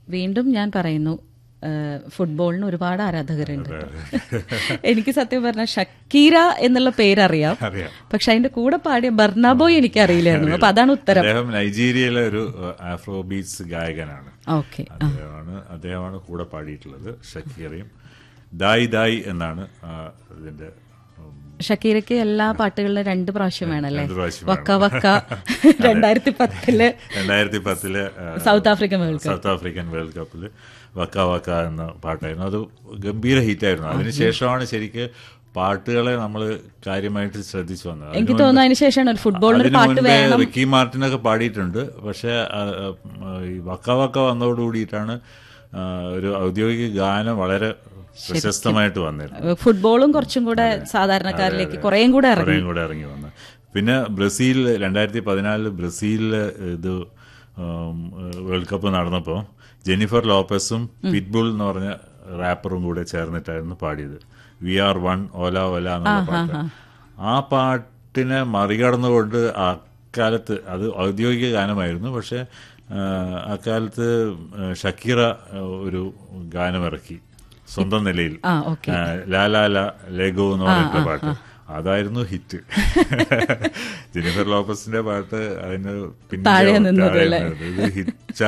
വീണ്ടും ഞാൻ പറയുന്നു ഏഹ്, ഫുട്ബോളിന് ഒരുപാട് ആരാധകരുണ്ട് എനിക്ക് സത്യം പറഞ്ഞ ഷക്കീര എന്നുള്ള പേരറിയാം അറിയാം പക്ഷെ അതിന്റെ കൂടെ പാടിയ ബർണാബോയ് എനിക്ക് അറിയില്ലായിരുന്നു അപ്പൊ അതാണ് ഉത്തരം അദ്ദേഹം നൈജീരിയയിലെ ഒരു ആഫ്രോ ബീറ്റ്സ് ഗായകനാണ് ഓക്കെ അദ്ദേഹമാണ് അദ്ദേഹമാണ് കൂടെ പാടിയിട്ടുള്ളത് ഷക്കീറയും ദായ് ദായ് എന്നാണ് ആ, ഇതിന്റെ ഉം, ഷക്കീരയ്ക്ക് എല്ലാ പാട്ടുകളിലും രണ്ട് പ്രാവശ്യം വേണമല്ലേ രണ്ട് പ്രാവശ്യം വക്ക വക്ക രണ്ടായിരത്തി പത്തില് രണ്ടായിരത്തി പത്തിലെ ആ, South African World Cup South African World കപ്പിൽ വക്ക വക്ക എന്ന പാട്ടായിരുന്നു അത് ഗംഭീര ഹിറ്റായിരുന്നു അതിനുശേഷമാണ് ശരിക്ക് പാട്ടുകളെ നമ്മൾ കാര്യമായിട്ട് ശ്രദ്ധിച്ചു വന്നത് എനിക്ക് തോന്നുന്നു അതിന് ശേഷമാണ് ഒരു ഫുട്ബോളിന് ഒരു അതിനു പാട്ട് മുൻപേ വേണം റിക്കി മാർട്ടിനൊക്കെ പാടിയിട്ടുണ്ട് പക്ഷെ ആ, ആ, ഈ വക്ക വക്ക വന്നതോടുകൂടിയിട്ടാണ് ആ, ഒരു ഔദ്യോഗിക ഗാനം വളരെ പ്രശസ്തമായിട്ട് വന്നിരുന്നത് ഫുട്ബോളും കുറച്ചും കൂടെ സാധാരണക്കാരിലേക്ക് കുറേയും കൂടെ ഇറങ്ങി കുറേയും കൂടെ ഇറങ്ങി വന്നത് പിന്നെ ബ്രസീലിൽ രണ്ടായിരത്തി പതിനാലില് ബ്രസീലില് ഇത് ഉം, വേൾഡ് കപ്പ് നടന്നപ്പോൾ ജെനിഫർ ലോപ്പസും പിറ്റ്ബുൾ എന്ന് പറഞ്ഞ റാപ്പറും കൂടെ ചേർന്നിട്ടായിരുന്നു പാടിയത് we are one ola ola എന്നുള്ള പാട്ട് ആ പാട്ടിനെ മറികടന്നുകൊണ്ട് അക്കാലത്ത് അത് ഔദ്യോഗിക ഗാനമായിരുന്നു പക്ഷെ ആ, അക്കാലത്ത് ആ, ഷക്കീറ ആ, ഒരു ഗാനം ഇറക്കി സ്വന്തം നിലയിൽ ആ ഓക്കെ ആ, ലാ ലാ ലാ ലെഗോ എന്ന് പറഞ്ഞിട്ടുള്ള പാട്ട് അതായിരുന്നു ഹിറ്റ് ജെനിഫർ ലോപ്പസിന്റെ പാട്ട് അതിന് താഴെ പിന്നിലെ നിന്നത് താഴെ അല്ലേ? നിന്നത്. ഇത് ഹിറ്റ്